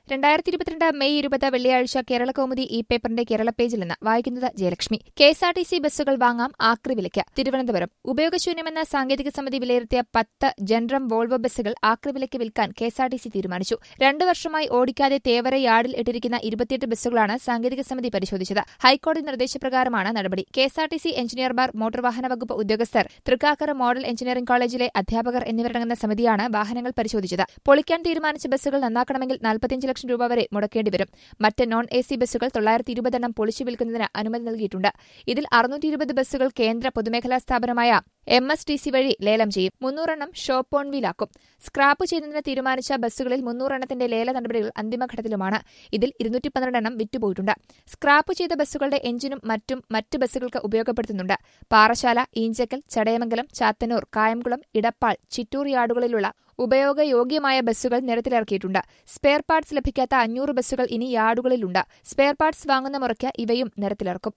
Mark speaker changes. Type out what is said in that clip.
Speaker 1: രണ്ടായിരത്തി ഇരുപത്തിരണ്ട് മെയ് ഇരുപത് വെള്ളിയാഴ്ച കേരള കൗമുദി ഈ പേപ്പറിന്റെ കേരള പേജിൽ നിന്ന് വായിക്കുന്നത് Jayalakshmi K S R T C ബസ്സുകൾ വാങ്ങാം ആക്രി വിലയ്ക്ക് തിരുവനന്തപുരം ഉപയോഗശൂന്യമെന്ന സാങ്കേതിക സമിതി വിലയിരുത്തിയ പത്ത് ജനറം വോൾവോ ബസ്സുകൾ ആക്രി വിലയ്ക്ക് വിൽക്കാൻ K S R T C തീരുമാനിച്ചു രണ്ടു വർഷമായി ഓടിക്കാതെ തേവര യാർഡിൽ ഇട്ടിരിക്കുന്ന ഇരുപത്തിയെട്ട് ബസ്സുകളാണ് സാങ്കേതിക സമിതി പരിശോധിച്ചത് ഹൈക്കോടതി നിർദ്ദേശപ്രകാരമാണ് നടപടി K S R T C എഞ്ചിനീയർമാർ മോട്ടോർ വാഹന വകുപ്പ് ഉദ്യോഗസ്ഥർ തൃക്കാക്കര മോഡൽ എഞ്ചിനീയറിംഗ് കോളേജിലെ അധ്യാപകർ എന്നിവരടങ്ങുന്ന സമിതിയാണ് വാഹനങ്ങൾ പരിശോധിച്ചത് പൊളിക്കാൻ തീരുമാനിച്ച ബസ്സുകൾ നന്നാക്കണമെങ്കിൽ നാൽപ്പത്തിയഞ്ച് ലക്ഷം രൂപ വരെ മുടക്കേണ്ടി വരും മറ്റ് നോൺ എ സി ബസ്സുകൾ തൊള്ളായിരത്തി ഇരുപതെണ്ണം പൊളിച്ചു വിൽക്കുന്നതിന് അനുമതി നൽകിയിട്ടുണ്ട് ഇതിൽ അറുന്നൂറ്റി ഇരുപത് ബസ്സുകൾ കേന്ദ്ര പൊതുമേഖലാ സ്ഥാപനമായ എം എസ് ടി സി വഴി ലേലം ചെയ്യും മുന്നൂറെണ്ണം ഷോപ്പ് ഓൺ വീലാക്കും സ്ക്രാപ്പ് ചെയ്യുന്നതിന് തീരുമാനിച്ച ബസ്സുകളിൽ മുന്നൂറെണ്ണത്തിന്റെ ലേല നടപടികൾ അന്തിമഘട്ടത്തിലുമാണ് ഇതിൽ ഇരുന്നൂറ്റി പന്ത്രണ്ടെണ്ണം വിറ്റുപോയിട്ടുണ്ട് സ്ക്രാപ്പ് ചെയ്ത ബസ്സുകളുടെ എഞ്ചിനും മറ്റും മറ്റ് ബസ്സുകൾക്ക് ഉപയോഗപ്പെടുത്തുന്നുണ്ട് പാറശാല ഈഞ്ചക്കൽ ചടയമംഗലം ചാത്തന്നൂർ കായംകുളം ഇടപ്പാൾ ചിറ്റൂർ യാർഡുകളിലുള്ള ഉപയോഗയോഗ്യമായ ബസ്സുകൾ നിരത്തിലിറക്കിയിട്ടുണ്ട് സ്പെയർ പാർട്സ് ലഭിക്കാത്ത അഞ്ഞൂറ് ബസ്സുകൾ ഇനി യാർഡുകളിലുണ്ട് സ്പെയർ പാർട്സ് വാങ്ങുന്ന മുറയ്ക്ക് ഇവയും നിരത്തിലിറക്കും